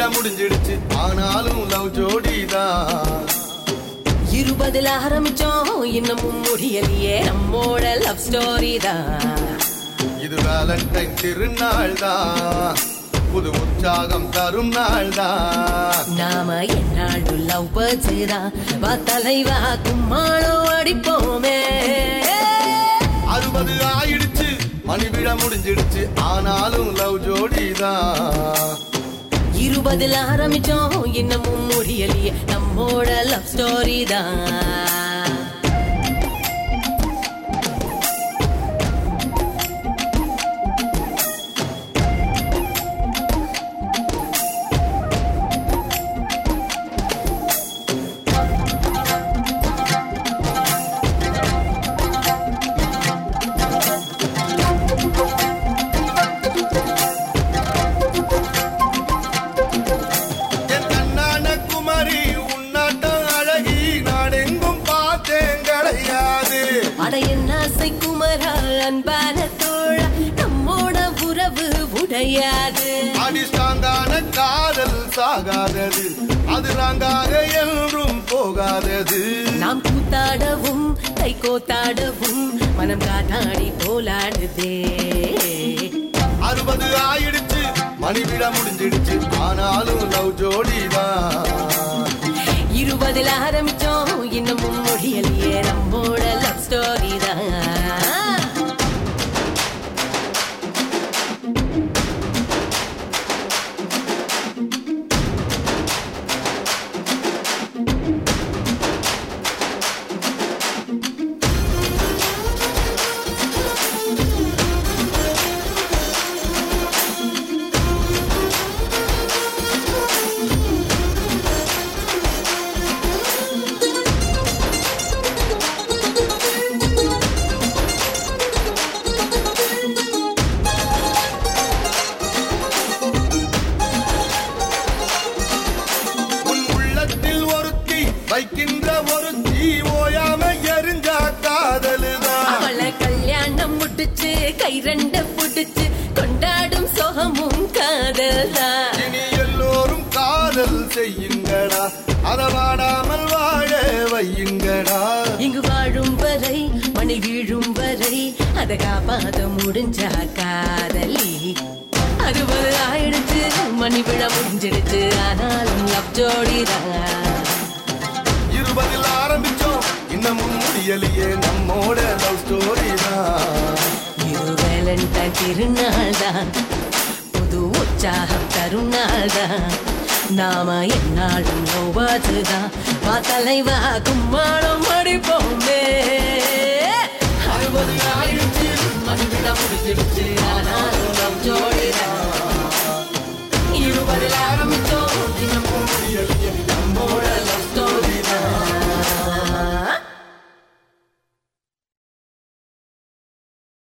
மணிவிட முடிஞ்சிடுச்சு ஆனாலும் லவ் ஜோடிதான் இருபதுல ஆரம்பிச்சோம் இன்னமும் முடியலையே நம்மோட லவ் ஸ்டோரி தான் இது வேலண்டைன் திருநாள் தான் புது உற்சாகம் தரும் நாள் தான் நாம என்னாடு லவ் பேர்ட்ஸ் தான் வா தலைவா கும்மாளம் அடிப்போமே அறுபது ஆயிடுச்சு மணிவிட முடிஞ்சிடுச்சு ஆனாலும் லவ் ஜோடிதான் இருபதுல ஆரம்பிச்சோம் இன்னமும் முடியலையே நம்மோட லவ் ஸ்டோரி தான் என் கண்ணான குமரி உன்னாட்டம் அழகி நாடெங்கும் பார்த்தேன் கிடையாது அட என்ன ஆசை குமரா அன்பான தோழா நம்மோட உறவு உடையாது அடிஸ்டாங்கான காதல் சாகாதது அது ராங்காக என்றும் போகாதது நாம் கூத்தாடவும் கை கோத்தாடவும் மனம் காத்தாடி போலாடுதே அறுபது ஆயிடுச்சு மணிவிட முடிஞ்சிடுச்சு ஆனாலும் லவ் ஜோடிதான் இருபதுல ஆரம்பிச்சோம் இன்னமும் முடியலையே நம்மோட லவ் ஸ்டோரி தான் உன் உள்ளத்தில் ஒருத்தி வைக்கின்ற ஒருத்தி ஓயாம எரிஞ்சா காதலுதான் அவளை கல்யாணம் முடிச்சு கை ரெண்ட புடிச்சு கொண்டாடும் சோகமும் காதல்தான் இனி எல்லோரும் காதல் செய்யுங்கடா அத வாடாமல் வாழ வையுங்கடா இங்கு வாழும் வரை மணி வீழும் வரை அத காப்பாத முடிஞ்சா காதலி அறுபது ஆயிடுச்சு மணி விழ முடிஞ்சிடுச்சு ஆனாலும் லவ் ஜோடிதான் இருபதில் ஆரம்பிச்சோம் இன்னமும் முடியலையே நம்மோட லவ் ஸ்டோரி தான் இது வேலண்டைன் திருநாள் தான் புது உற்சாகம் தரும் நாள் தான் நாம என்னாலும் நோவாதுதான் வா தலைவா கும்மாளம் அடிப்போமே அறுபது ஆயிடுச்சு மணி விழ முடிஞ்சிடுச்சு ஆனாலும் லவ் ஜோடிதான்